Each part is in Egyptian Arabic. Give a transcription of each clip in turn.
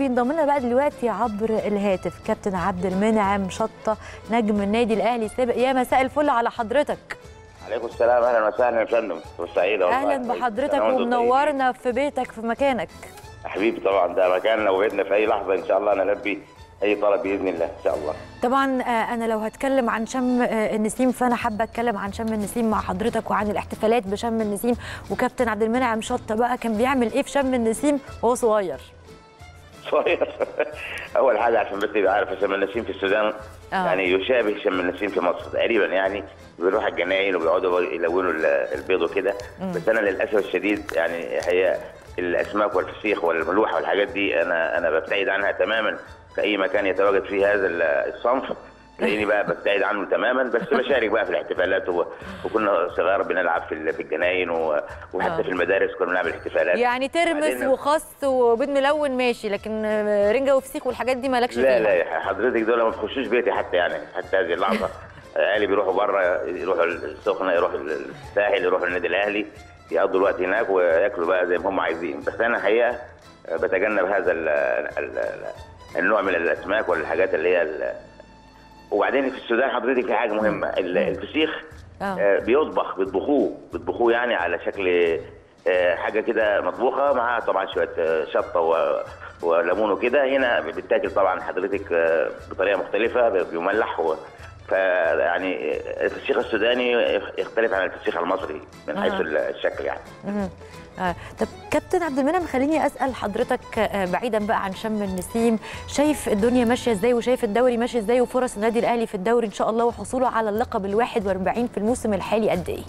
بينضم لنا بقى دلوقتي عبر الهاتف كابتن عبد المنعم شطه نجم النادي الاهلي السابق يا مساء الفل على حضرتك عليكم السلام اهلا وسهلا يا فندم سعيده اهلا بحضرتك ومنورنا في بيتك في مكانك حبيبي طبعا ده مكاننا وبيتنا في اي لحظه ان شاء الله نلبي اي طلب باذن الله ان شاء الله طبعا انا لو هتكلم عن شم النسيم فانا حابه اتكلم عن شم النسيم مع حضرتك وعن الاحتفالات بشم النسيم وكابتن عبد المنعم شطه بقى كان بيعمل ايه في شم النسيم وهو صغير صغير اول حاجه عشان بس يبقى عارف شم النسيم في السودان أوه. يعني يشابه شم النسيم في مصر تقريبا يعني بيروح الجناين وبيقعدوا يلونوا البيض وكده بس انا للاسف الشديد يعني هي الاسماك والفسيخ والملوحه والحاجات دي انا انا ببتعد عنها تماما في اي مكان يتواجد فيه هذا الصنف تلاقيني بقى ببتعد عنه تماما بس بشارك بقى في الاحتفالات و... وكنا صغار بنلعب في في الجناين و... وحتى أوه. في المدارس كنا بنعمل احتفالات يعني ترمس وخس وبيض ملون ماشي لكن رنجه وفسيخ والحاجات دي مالكش لا لا حضرتك دول ما بتخشوش بيتي حتى يعني حتى هذه اللحظه اهلي بيروحوا بره يروحوا السخنه يروحوا الساحل يروحوا النادي الاهلي يقضوا الوقت هناك وياكلوا بقى زي ما هم عايزين بس انا الحقيقه بتجنب هذا ال ال النوع من الاسماك ولا الحاجات اللي هي وبعدين في السودان حضرتك في حاجه مهمه الفسيخ آه. بيطبخ بيطبخوه بيطبخوه يعني على شكل حاجه كده مطبوخه معاها طبعا شويه شطه وليمون وكده هنا بتاكل طبعا حضرتك بطريقه مختلفه بيملح و فيعني الفسيخ السوداني يختلف عن الفسيخ المصري من حيث الشكل يعني آه. طب كابتن عبد المنعم خليني اسال حضرتك آه بعيدا بقى عن شم النسيم شايف الدنيا ماشيه ازاي وشايف الدوري ماشي ازاي وفرص النادي الاهلي في الدوري ان شاء الله وحصوله على اللقب ال 41 في الموسم الحالي قد ايه؟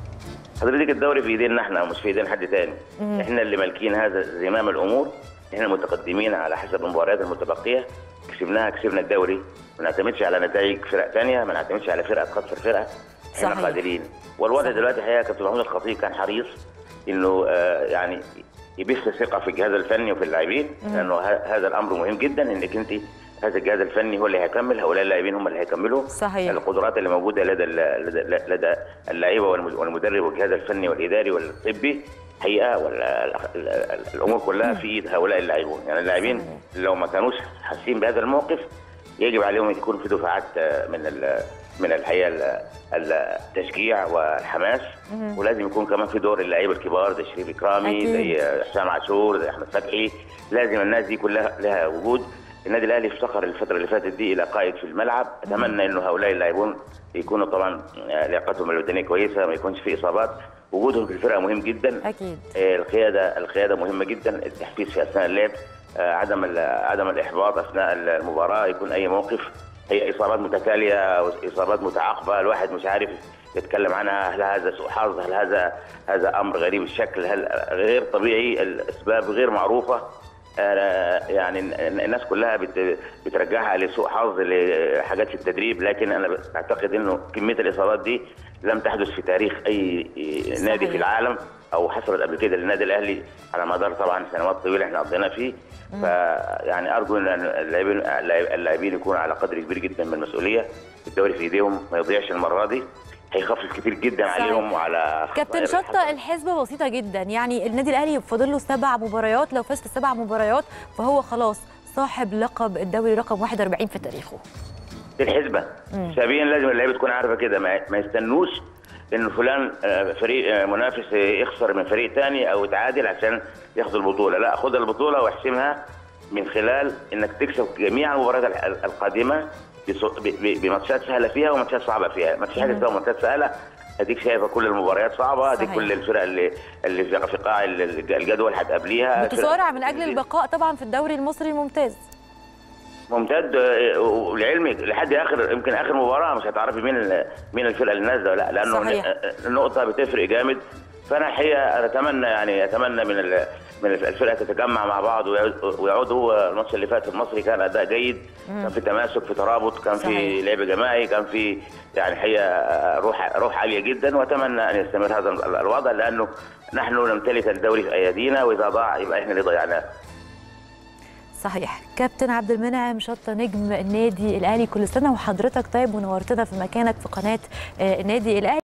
حضرتك الدوري في ايدينا احنا ومش في ايدين حد تاني مم. احنا اللي مالكين هذا زمام الامور احنا متقدمين على حسب المباريات المتبقيه كسبناها كسبنا الدوري ما نعتمدش على نتائج فرق ثانيه ما نعتمدش على فرقه تخسر فرقه احنا صحيح. قادرين والوضع دلوقتي الحقيقه كابتن محمود الخطيب كان حريص انه آه يعني يبث ثقه في الجهاز الفني وفي اللاعبين لانه هذا الامر مهم جدا انك انت هذا الجهاز الفني هو اللي هيكمل هؤلاء اللاعبين هم اللي هيكملوا صحيح القدرات اللي موجوده لدى لدى, لدى اللعيبه والمدرب والجهاز الفني والاداري والطبي حقيقه ولا الامور كلها في ايد هؤلاء اللاعبون يعني اللاعبين لو ما كانوش حاسين بهذا الموقف يجب عليهم يكون في دفعات من من الحقيقه التشجيع والحماس ولازم يكون كمان في دور اللعيبه الكبار زي شريف اكرامي زي حسام عاشور زي احمد فتحي لازم الناس دي كلها لها وجود النادي الاهلي افتقر الفتره اللي فاتت دي الى قائد في الملعب اتمنى انه هؤلاء اللاعبون يكونوا طبعا لياقتهم البدنيه كويسه ما يكونش في اصابات وجودهم في الفرقه مهم جدا اكيد القياده القياده مهمه جدا التحفيز في اثناء اللعب عدم عدم الاحباط اثناء المباراه يكون اي موقف هي اصابات متتاليه اصابات متعاقبه الواحد مش عارف يتكلم عنها هل هذا سوء حظ هل هذا هذا امر غريب الشكل هل غير طبيعي الاسباب غير معروفه يعني الناس كلها بترجعها لسوء حظ لحاجات في التدريب لكن انا اعتقد انه كميه الاصابات دي لم تحدث في تاريخ اي نادي في العالم او حصلت قبل كده للنادي الاهلي على مدار طبعا سنوات طويله احنا قضينا فيه فيعني ارجو ان اللاعبين اللاعبين يكونوا على قدر كبير جدا من المسؤوليه الدوري في ايديهم ما يضيعش المره دي هيخفف كتير جدا صحيح. عليهم وعلى كابتن شطه الحسبه بسيطه جدا يعني النادي الاهلي فاضل له سبع مباريات لو فاز في السبع مباريات فهو خلاص صاحب لقب الدوري رقم 41 في تاريخه الحسبه سابيا لازم اللعيبه تكون عارفه كده ما يستنوش ان فلان فريق منافس يخسر من فريق ثاني او يتعادل عشان ياخذ البطوله لا خد البطوله واحسمها من خلال انك تكسب جميع المباريات القادمه بماتشات سهله فيها وماتشات صعبه فيها ما فيش حاجه اسمها ماتشات سهله اديك شايفه كل المباريات صعبه اديك كل الفرق اللي اللي في قاع الجدول هتقابليها بتصارع من اجل البقاء طبعا في الدوري المصري الممتاز ممتاز ولعلمك لحد اخر يمكن اخر مباراه مش هتعرفي مين مين الفرقه اللي نازله لا لانه صحيح. النقطه بتفرق جامد فانا الحقيقه اتمنى يعني اتمنى من من الفرقه تتجمع مع بعض ويعود هو الماتش اللي فات المصري كان اداء جيد مم. كان في تماسك في ترابط كان صحيح. في لعب جماعي كان في يعني الحقيقه روح روح عاليه جدا واتمنى ان يستمر هذا الوضع لانه نحن نمتلك الدوري في ايادينا واذا ضاع يبقى احنا اللي ضيعناه صحيح كابتن عبد المنعم شطه نجم النادي الاهلي كل سنه وحضرتك طيب ونورتنا في مكانك في قناه النادي الاهلي